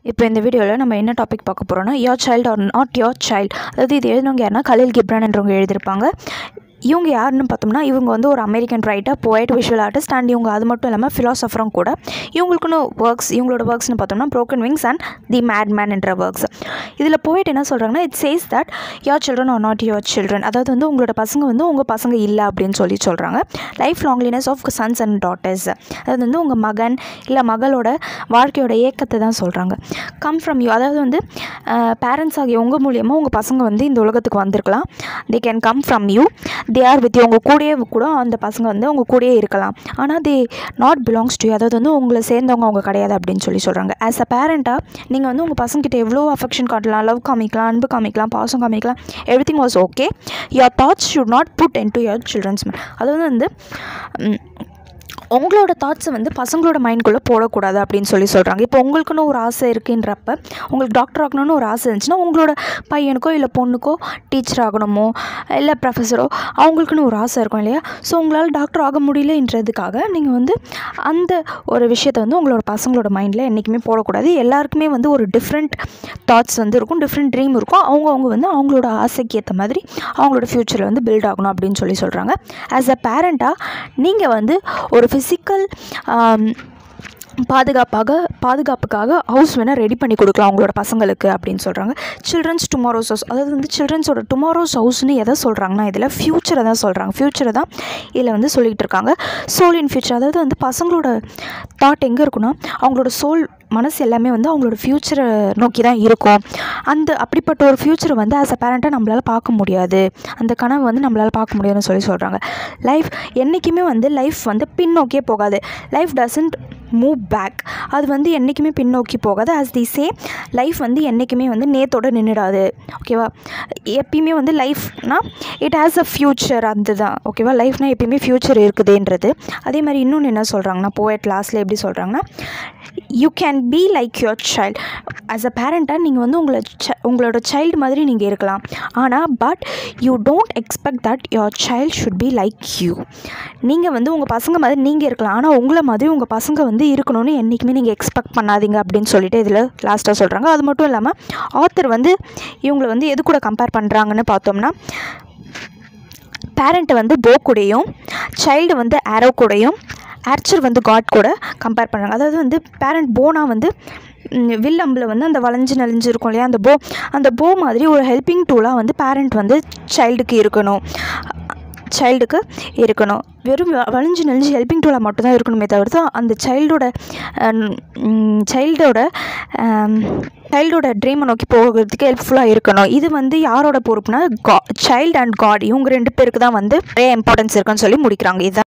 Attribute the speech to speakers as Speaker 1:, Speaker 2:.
Speaker 1: இப்போ இந்த வீடியோவில் நம்ம என்ன டாபிக் பார்க்க போகிறோம்னா your child are not your child அதாவது இது எழுதினவங்க யாருன்னா கலில் கிப்ரான்ன்றவங்க எழுதியிருப்பாங்க இவங்க யாருன்னு பார்த்தோம்னா இவங்க வந்து ஒரு American writer poet visual artist and இவங்க அது மட்டும் இல்லாமல் ஃபிலாசபரும் கூட இவங்களுக்குன்னு ஒர்க்ஸ் இவங்களோட ஒர்க்ஸ்னு பார்த்தோம்னா broken wings and the mad man என்ற ஒர்க்ஸ் இதில் போய்ட் என்ன சொல்கிறாங்கன்னா it says that your children are not your children அதாவது வந்து உங்களோட பசங்க வந்து உங்கள் பசங்க இல்லை அப்படின்னு சொல்லி சொல்கிறாங்க life loneliness of sons and daughters அதாவது வந்து உங்கள் மகன் இல்லை மகளோட வாழ்க்கையோட ஏக்கத்தை தான் சொல்கிறாங்க கம் ஃப்ரம் யூ அதாவது வந்து பேரண்ட்ஸ் ஆகிய உங்கள் மூலியமாக உங்கள் பசங்க வந்து இந்த உலகத்துக்கு வந்திருக்கலாம் they can come from you they are with உங்கள் கூடயே கூட அந்த பசங்க வந்து உங்கள் கூடயே இருக்கலாம் ஆனால் தே நாட் பிலாங்ஸ் டு அதாவது வந்து உங்களை சேர்ந்தவங்க அவங்க கிடையாது அப்படின்னு சொல்லி சொல்கிறாங்க ஆஸ் அ பேரண்ட்டாக நீங்கள் வந்து உங்கள் பசங்கக்கிட்ட எவ்வளோ அஃபெக்ஷன் காட்டலாம் லவ் காமிக்கலாம் அன்பு காமிக்கலாம் பாசம் காமிக்கலாம் everything was okay your thoughts should not put into your childrens அதாவது வந்து ம், உங்களோட தாட்ஸை வந்து பசங்களோட மைண்ட்குள்ளே போடக்கூடாது அப்படின்னு சொல்லி சொல்கிறாங்க இப்போ உங்களுக்குன்னு ஒரு ஆசை இருக்குன்றப்ப உங்களுக்கு டாக்டர் ஆகணும்னு ஒரு ஆசை இருந்துச்சுன்னா உங்களோட பையனுக்கோ இல்லை பொண்ணுக்கோ டீச்சர் ஆகணுமோ இல்லை ப்ரொஃபஸரோ அவங்களுக்குன்னு ஒரு ஆசை இருக்கும் இல்லையா ஸோ உங்களால் டாக்டர் ஆக முடியலன்றதுக்காக நீங்கள் வந்து அந்த ஒரு விஷயத்தை வந்து உங்களோட பசங்களோட மைண்டில் என்றைக்குமே போடக்கூடாது எல்லாருக்குமே வந்து ஒரு டிஃப்ரெண்ட் தாட்ஸ் வந்து இருக்கும் டிஃப்ரெண்ட் ட்ரீம் இருக்கும் அவங்கவுங்க வந்து அவங்களோட ஆசைக்கு ஏற்ற மாதிரி அவங்களோட ஃப்யூச்சரில் வந்து பில்ட் ஆகணும் அப்படின்னு சொல்லி சொல்கிறாங்க ஆஸ் அ பேரண்ட்டாக நீங்கள் வந்து ஒரு ஃபிசிக்கல் பாதுகாப்பாக பாதுகாப்புக்காக ஹவுஸ் வேணால் ரெடி பண்ணி கொடுக்கலாம் அவங்களோட பசங்களுக்கு அப்படின்னு சொல்கிறாங்க சில்ட்ரன்ஸ் டுமாரோஸ் ஹவுஸ் அதாவது வந்து சில்ட்ரன்ஸோட டுமாரோஸ் ஹவுஸ்னு எதை சொல்கிறாங்கன்னா இதில் ஃப்யூச்சரை தான் சொல்கிறாங்க ஃப்யூச்சரை தான் இதில் வந்து சொல்லிகிட்டு இருக்காங்க சோல் இன் ஃப்யூச்சர் அதாவது வந்து பசங்களோட தாட் எங்கே இருக்குன்னா அவங்களோட சோல் மனசு எல்லாமே வந்து அவங்களோட ஃப்யூச்சரை நோக்கி தான் இருக்கும் அந்த அப்படிப்பட்ட ஒரு ஃப்யூச்சரை வந்து ஆஸ் அ பேரண்ட்டாக நம்மளால் பார்க்க முடியாது அந்த கனவு வந்து நம்மளால் பார்க்க முடியாதுன்னு சொல்லி சொல்கிறாங்க லைஃப் என்றைக்குமே வந்து லைஃப் வந்து பின்னோக்கியே போகாது லைஃப் டசன்ட் மூவ் பேக் அது வந்து என்றைக்குமே பின்னோக்கி போகாது ஆஸ் தி சே லைஃப் வந்து என்றைக்குமே வந்து நேத்தோட நின்றுடாது ஓகேவா எப்பயுமே வந்து லைஃப்னா இட் ஹேஸ் அ ஃப்யூச்சர் அந்த தான் ஓகேவா லைஃப்னால் எப்பயுமே ஃப்யூச்சர் இருக்குதுன்றது அதே மாதிரி இன்னொன்று என்ன சொல்கிறாங்கன்னா போயட் லாஸ்ட்டில் எப்படி சொல்கிறாங்கன்னா you can be like your child as a பேரண்ட்டாக நீங்கள் வந்து உங்களை ச- உங்களோட சைல்டு மாதிரி நீங்கள் இருக்கலாம் ஆனால் but you don't expect that your child should be like you நீங்கள் வந்து உங்கள் பசங்க மாதிரி நீங்கள் இருக்கலாம் ஆனால் உங்களை மாதிரி உங்கள் பசங்க வந்து இருக்கணும்னு என்றைக்குமே நீங்கள் எக்ஸ்பெக்ட் பண்ணாதீங்க அப்படின்னு சொல்லிட்டு இதில் லாஸ்ட்டாக சொல்கிறாங்க அது மட்டும் இல்லாமல் ஆத்தர் வந்து இவங்களை வந்து எது கூட கம்பேர் பண்ணுறாங்கன்னு பார்த்தோம்னா பேரண்ட்டை வந்து போ கூடயும் சைல்டு வந்து ஆரோ கூடயும் ஆர்ச்சர் வந்து காட் கூட கம்பேர் பண்ணுறாங்க அதாவது வந்து பேரண்ட் போனா வந்து ம், வில் அம்பில் வந்து அந்த வளைஞ்சு நெளிஞ்சு இருக்கும் இல்லையா அந்த போ அந்த போ மாதிரி ஒரு ஹெல்பிங் டூலாக வந்து பேரண்ட் வந்து சைல்டுக்கு இருக்கணும் சைல்டுக்கு இருக்கணும் வெறும் வ- வளைஞ்சு நெளிஞ்சு ஹெல்பிங் டூலாக மட்டும்தான் இருக்கணுமே தவிர்த்து அந்த சைல்டோட சைல்டோட சைல்டோட ட்ரீமை நோக்கி போகிறதுக்கு ஹெல்ப்ஃபுல்லாக இருக்கணும் இது வந்து யாரோட பொறுப்புனா கா சைல்டு அண்ட் காட் இவங்க ரெண்டு பேருக்கு தான் வந்து நிறைய இம்பார்ட்டன்ஸ் இருக்குன்னு சொல்லி முடிக்கிறாங்க இதுதான்